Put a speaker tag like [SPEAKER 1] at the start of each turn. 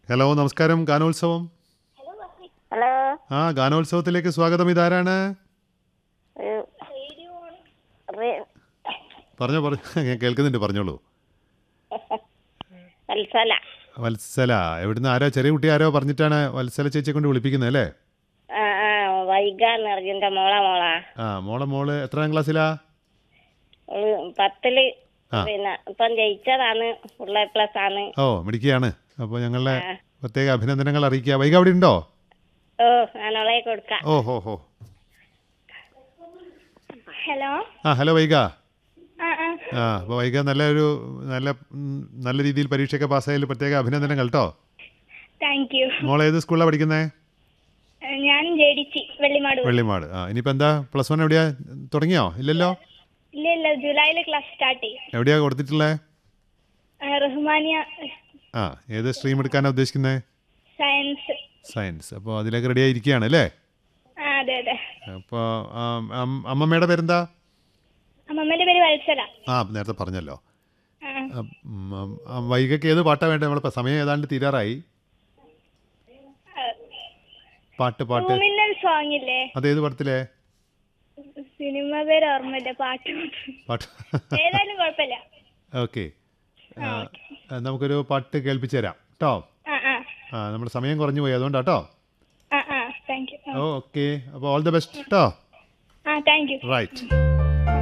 [SPEAKER 1] Hello നമസ്കാരം ഗാനോത്സവം
[SPEAKER 2] hello
[SPEAKER 1] ആ ഗാനോത്സവത്തിലേക്ക് സ്വാഗതം ഇതാരാണ്
[SPEAKER 2] ഒരു റേ-
[SPEAKER 1] പറഞ്ഞോ പറഞ്ഞു ഞാൻ കേൾക്കുന്നുണ്ട് പറഞ്ഞോളൂ
[SPEAKER 2] വത്സല
[SPEAKER 1] വത്സല എവിടുന്ന് ആരോ ചെറിയ കുട്ടി ആരോ പറഞ്ഞിട്ടാണ് വത്സല ചേച്ചിയെ കൊണ്ട് വിളിപ്പിക്കുന്നത് അല്ലേ
[SPEAKER 2] ആ ആ വൈകാന്ന് അറിഞ്ഞിന്റെ മോള മോളാ
[SPEAKER 1] ആ മോളെ മോള് എത്രാം ക്ലാസ്സിലാ
[SPEAKER 2] ഒരു പത്തില്
[SPEAKER 1] ആ.
[SPEAKER 2] പിന്നെ ഇപ്പം ജയിച്ചതാണ് ഫുൾ എ പ്ലസ് ആണ്
[SPEAKER 1] ഓ മിടിക്കുകയാണ് അപ്പോൾ ഞങ്ങളുടെ
[SPEAKER 2] ആ.
[SPEAKER 1] പ്രത്യേക അഭിനന്ദനങ്ങൾ അറിയിക്കുക വൈക അവിടെ ഉണ്ടോ
[SPEAKER 2] ഓ ഞാനോളെ കൊടുക്കാം
[SPEAKER 1] ഓ ഹോ ഹോ
[SPEAKER 2] ഹലോ
[SPEAKER 1] ആ ഹലോ വൈക
[SPEAKER 2] ആ ആ
[SPEAKER 1] ആ അപ്പോൾ വൈക നല്ലൊരു നല്ല ഉം, നല്ല രീതിയിൽ പരീക്ഷയൊക്കെ പാസ്സായതിൽ പ്രത്യേക അഭിനന്ദനങ്ങൾ കേട്ടോ
[SPEAKER 2] താങ്ക് യു
[SPEAKER 1] മോൾ ഏത് സ്കൂളിലാണ് പഠിക്കുന്നത്
[SPEAKER 2] ഞാൻ ജഡിച്ചി വെള്ളിമാട്
[SPEAKER 1] വെള്ളിമാട് ആ ഇനിയിപ്പോൾ എന്താ പ്ലസ് വൺ എവിടെയാ തുടങ്ങിയോ ഇല്ലല്ലോ
[SPEAKER 2] ഇല്ല ഇല്ല ജൂലൈയിൽ ക്ലാസ് സ്റ്റാർട്ട് ചെയ്യും
[SPEAKER 1] എവിടെയാ കൊടുത്തിട്ടുള്ളത്
[SPEAKER 2] റഹ്മാനിയ
[SPEAKER 1] ആ ഏത് സ്ട്രീം എടുക്കാനാണ് ഉദ്ദേശിക്കുന്നത്
[SPEAKER 2] സയൻസ്
[SPEAKER 1] സയൻസ് അപ്പോൾ അതിലേക്ക് റെഡി ആയിരിക്കുകയാണ് അല്ലേ
[SPEAKER 2] ആ അതെ അതെ
[SPEAKER 1] അപ്പോൾ അമ്മമ്മയുടെ പേരെന്താ
[SPEAKER 2] അമ്മമ്മേന്റെ പേര് വത്സല
[SPEAKER 1] ആ നേരത്തെ പറഞ്ഞല്ലോ
[SPEAKER 2] ആ
[SPEAKER 1] ആ, ഉം, ആ, വൈകയ്ക്ക് ഏത് പാട്ടാണ് വേണ്ടത് നമ്മളിപ്പോൾ സമയം ഏതാണ്ട് തീരാറായി പാട്ട് പാട്ട്
[SPEAKER 2] മിന്നൽ സോങ് ഇല്ലേ
[SPEAKER 1] അതേത് പടത്തിലെ
[SPEAKER 2] സിനിമ പേര് ഓർമ്മയില്ല പാട്ട്
[SPEAKER 1] പാട്ട്
[SPEAKER 2] ഏതായാലും കുഴപ്പമില്ല
[SPEAKER 1] ഓക്കെ നമുക്കൊരു പാട്ട് കേൾപ്പിച്ചു തരാം കേട്ടോ
[SPEAKER 2] ആ ആ
[SPEAKER 1] ആ നമ്മുടെ സമയം കുറഞ്ഞു പോയി അതുകൊണ്ടാട്ടോ
[SPEAKER 2] ആ ആ താങ്ക് യു
[SPEAKER 1] ഓക്കെ അപ്പോൾ ഓൾ ദ ബെസ്റ്റ് കേട്ടോ
[SPEAKER 2] ആ താങ്ക് യു
[SPEAKER 1] റൈറ്റ്